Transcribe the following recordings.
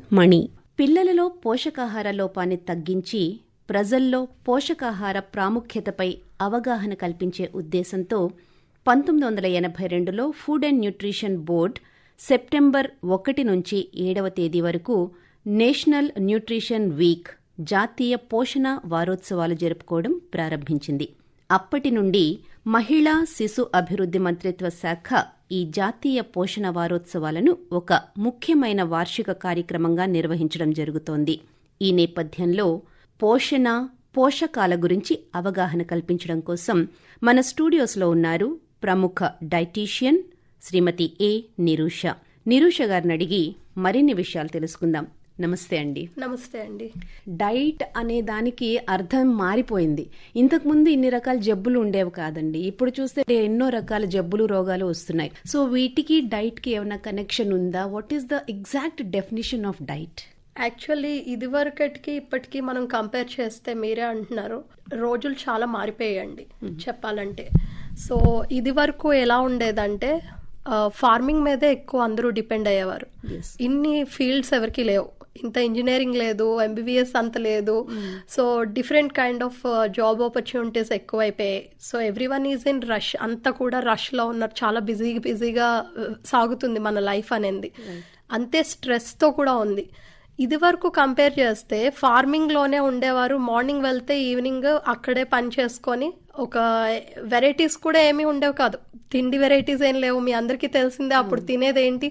మణి పిల్లలలో పోషకాహార లోపాన్ని తగ్గించి ప్రజల్లో పోషకాహార ప్రాముఖ్యతపై అవగాహన కల్పించే ఉద్దేశంతో పంతొమ్మిది వందల ఎనభై రెండులో Food and Nutrition Board September ఒకటి నుంచి ఏడవ తేదీ వరకు నేషనల్ న్యూట్రిషన్ వీక్ జాతీయ పోషణ వారోత్సవాలు జరుపుకోవడం ప్రారంభించింది అప్పటి నుండి మహిళా శిశు అభివృద్ధి మంత్రిత్వ శాఖ ఈ జాతీయ పోషణ వారోత్సవాలను ఒక ముఖ్యమైన వార్షిక కార్యక్రమంగా నిర్వహించడం జరుగుతోంది ఈ నేపథ్యంలో పోషణ పోషకాల గురించి అవగాహన కల్పించడం కోసం మన స్టూడియోస్లో ఉన్నారు ప్రముఖ డైటీషియన్ శ్రీమతి ఏ నిరూష నిరూష గారిని అడిగి మరిన్ని విషయాలు తెలుసుకుందాం నమస్తే అండి నమస్తే అండి డైట్ అనే దానికి అర్థం మారిపోయింది ఇంతకుముందు ఇన్ని రకాల జబ్బులు ఉండేవి కాదండి ఇప్పుడు చూస్తే ఎన్నో రకాల జబ్బులు రోగాలు వస్తున్నాయి సో వీటికి డైట్ కి ఏమైనా కనెక్షన్ ఉందా what is the exact definition of diet actually ఇది వరకటికి ఇప్పటికి మనం కంపేర్ చేస్తే మీరే అంటున్నారు రోజులు చాలా మారిపోయాయండి చెప్పాలంటే సో ఇది వరకు ఎలా ఉండేదంటే ఫార్మింగ్ మీదే ఎక్కువ అందరూ డిపెండ్ అయ్యేవారు ఇన్ని ఫీల్డ్స్ ఎవరికి లేవు ఇంత ఇంజనీరింగ్ లేదు ఎంబీబీఎస్ అంత లేదు so different kind of job opportunities ఎక్కువైపోయాయి so everyone is in rush అంతా కూడా రష్లో ఉన్నారు చాలా బిజీ బిజీగా సాగుతుంది మన లైఫ్ అనేది అంతే స్ట్రెస్తో కూడా ఉంది ఇది వరకు కంపేర్ చేస్తే ఫార్మింగ్లోనే ఉండేవారు మార్నింగ్ వెళ్తే ఈవినింగ్ అక్కడే పని చేసుకొని ఒక వెరైటీస్ కూడా ఏమీ ఉండేవి కాదు తిండి వెరైటీస్ ఏం లేవు మీ అందరికీ తెలిసిందే అప్పుడు తినేది ఏంటి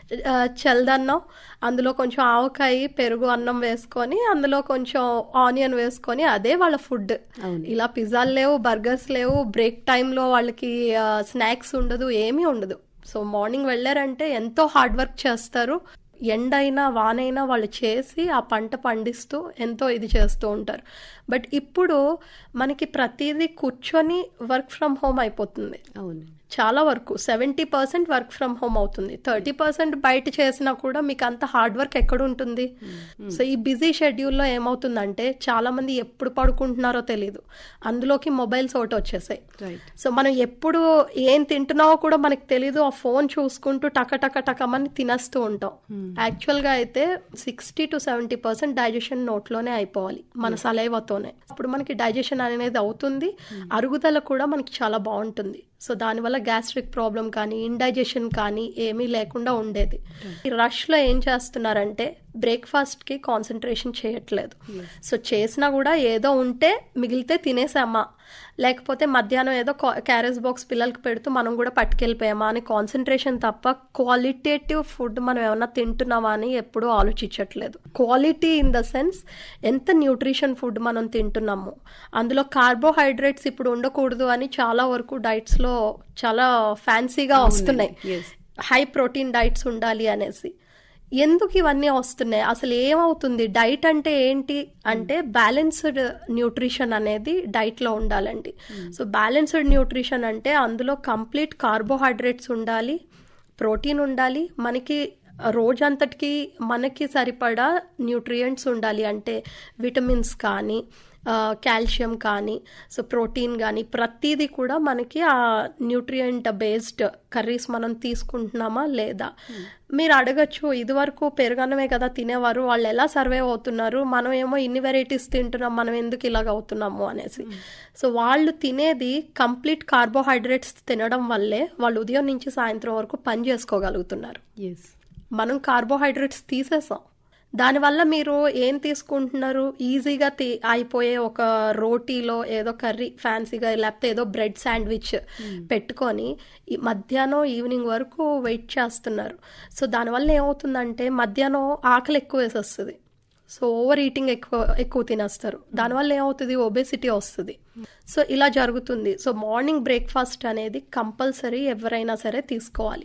చల్దన్నం అందులో కొంచెం ఆవకాయ పెరుగు అన్నం వేసుకొని అందులో కొంచెం ఆనియన్ వేసుకొని అదే వాళ్ళ ఫుడ్ ఇలా పిజ్జాలు లేవు బర్గర్స్ లేవు బ్రేక్ టైంలో వాళ్ళకి స్నాక్స్ ఉండదు ఏమీ ఉండదు సో మార్నింగ్ వెళ్ళారంటే ఎంతో హార్డ్ వర్క్ చేస్తారు ఎండైనా వానైనా వాళ్ళు చేసి ఆ పంట పండిస్తూ ఎంతో ఇది చేస్తూ ఉంటారు బట్ ఇప్పుడు మనకి ప్రతిదీ కూర్చొని వర్క్ ఫ్రమ్ హోమ్ అయిపోతుంది అవును చాలా వరకు seventy percent work from home అవుతుంది థర్టీ పర్సెంట్ బయట చేసినా కూడా మీకు అంత హార్డ్ వర్క్ ఎక్కడ ఉంటుంది సో ఈ బిజీ షెడ్యూల్లో ఏమవుతుందంటే చాలా మంది ఎప్పుడు పడుకుంటున్నారో తెలియదు అందులోకి మొబైల్స్ ఒకటి వచ్చేసాయి సో మనం ఎప్పుడు ఏం తింటున్నావో కూడా మనకి తెలీదు ఆ ఫోన్ చూసుకుంటూ టక టక టకమని తినేస్తూ ఉంటాం యాక్చువల్గా అయితే sixty to seventy percent digestion నోట్లోనే అయిపోవాలి మన సలైవతోనే అప్పుడు మనకి డైజెషన్ అనేది అవుతుంది అరుగుదల కూడా మనకి చాలా బాగుంటుంది సో దానివల్ల గ్యాస్ట్రిక్ ప్రాబ్లం కానీ ఇండైజెషన్ కానీ ఏమీ లేకుండా ఉండేది ఈ రష్లో ఏం చేస్తున్నారంటే బ్రేక్ఫాస్ట్కి కాన్సన్ట్రేషన్ చేయట్లేదు సో చేసినా కూడా ఏదో ఉంటే మిగిలితే తినేసామా లేకపోతే మధ్యాహ్నం ఏదో క్యారేజ్ బాక్స్ పిల్లలకి పెడుతూ మనం కూడా పట్టుకెళ్ళిపోయామా అని కాన్సన్ట్రేషన్ తప్ప క్వాలిటేటివ్ ఫుడ్ మనం ఏమన్నా తింటున్నామా అని ఎప్పుడూ ఆలోచించట్లేదు క్వాలిటీ ఇన్ ద సెన్స్ ఎంత న్యూట్రిషన్ ఫుడ్ మనం తింటున్నాము అందులో కార్బోహైడ్రేట్స్ ఇప్పుడు ఉండకూడదు అని చాలా వరకు డైట్స్లో చాలా ఫ్యాన్సీగా వస్తున్నాయి హై ప్రోటీన్ డైట్స్ ఉండాలి అనేసి ఎందుకు ఇవన్నీ వస్తున్నాయి అసలు ఏమవుతుంది డైట్ అంటే ఏంటి అంటే బ్యాలెన్స్డ్ న్యూట్రిషన్ అనేది డైట్లో ఉండాలండి సో బ్యాలెన్స్డ్ న్యూట్రిషన్ అంటే అందులో కంప్లీట్ కార్బోహైడ్రేట్స్ ఉండాలి ప్రోటీన్ ఉండాలి మనకి రోజంతటికి మనకి సరిపడా న్యూట్రియంట్స్ ఉండాలి అంటే విటమిన్స్ కానీ కాల్షియం కానీ సో ప్రోటీన్ కానీ ప్రతిదీ కూడా మనకి ఆ న్యూట్రియంట్ బేస్డ్ కర్రీస్ మనం తీసుకుంటున్నామా లేదా మీరు అడగచ్చు ఇదివరకు పెరుగన్నమే కదా తినేవారు వాళ్ళు ఎలా సర్వే అవుతున్నారు మనం ఏమో ఇన్ని వెరైటీస్ తింటున్నాం మనం ఎందుకు ఇలాగ అవుతున్నాము అనేసి సో వాళ్ళు తినేది కంప్లీట్ కార్బోహైడ్రేట్స్ తినడం వల్లే వాళ్ళు ఉదయం నుంచి సాయంత్రం వరకు పని చేసుకోగలుగుతున్నారు మనం కార్బోహైడ్రేట్స్ తీసేసాం దానివల్ల మీరు ఏం తీసుకుంటున్నారు ఈజీగా తీ అయిపోయే ఒక రోటీలో ఏదో కర్రీ ఫ్యాన్సీగా లేకపోతే ఏదో బ్రెడ్ శాండ్విచ్ పెట్టుకొని మధ్యాహ్నం ఈవినింగ్ వరకు వెయిట్ చేస్తున్నారు సో దానివల్ల ఏమవుతుందంటే మధ్యాహ్నం ఆకలి ఎక్కువ వేసేస్తుంది సో ఓవర్ ఈటింగ్ ఎక్కువ ఎక్కువ తినేస్తారు దానివల్ల ఏమవుతుంది ఒబేసిటీ వస్తుంది సో ఇలా జరుగుతుంది సో మార్నింగ్ బ్రేక్ఫాస్ట్ అనేది కంపల్సరీ ఎవరైనా సరే తీసుకోవాలి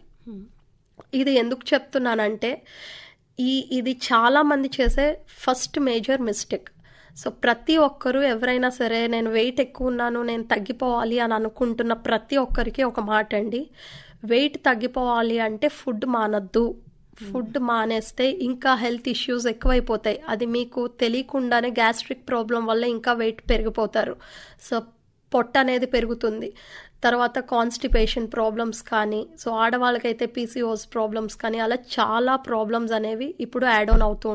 ఇది ఎందుకు చెప్తున్నానంటే ఈ ఇది చాలా మంది చేసే ఫస్ట్ మేజర్ మిస్టేక్ సో ప్రతి ఒక్కరు ఎవరైనా సరే నేను వెయిట్ ఎక్కువ ఉన్నాను నేను తగ్గిపోవాలి అని అనుకుంటున్న ప్రతి ఒక్కరికి ఒక మాట అండి వెయిట్ తగ్గిపోవాలి అంటే ఫుడ్ మానద్దు ఫుడ్ మానేస్తే ఇంకా హెల్త్ ఇష్యూస్ ఎక్కువైపోతాయి అది మీకు తెలియకుండానే గ్యాస్ట్రిక్ ప్రాబ్లం వల్ల ఇంకా వెయిట్ పెరిగిపోతారు సో పొట్ట అనేది పెరుగుతుంది తర్వాత కాన్స్టిపేషన్ ప్రాబ్లమ్స్ కానీ సో ఆడవాళ్ళకైతే పీసీఓస్ ప్రాబ్లమ్స్ కానీ అలా చాలా ప్రాబ్లమ్స్ అనేవి ఇప్పుడు యాడ్ ఆన్ అవుతూ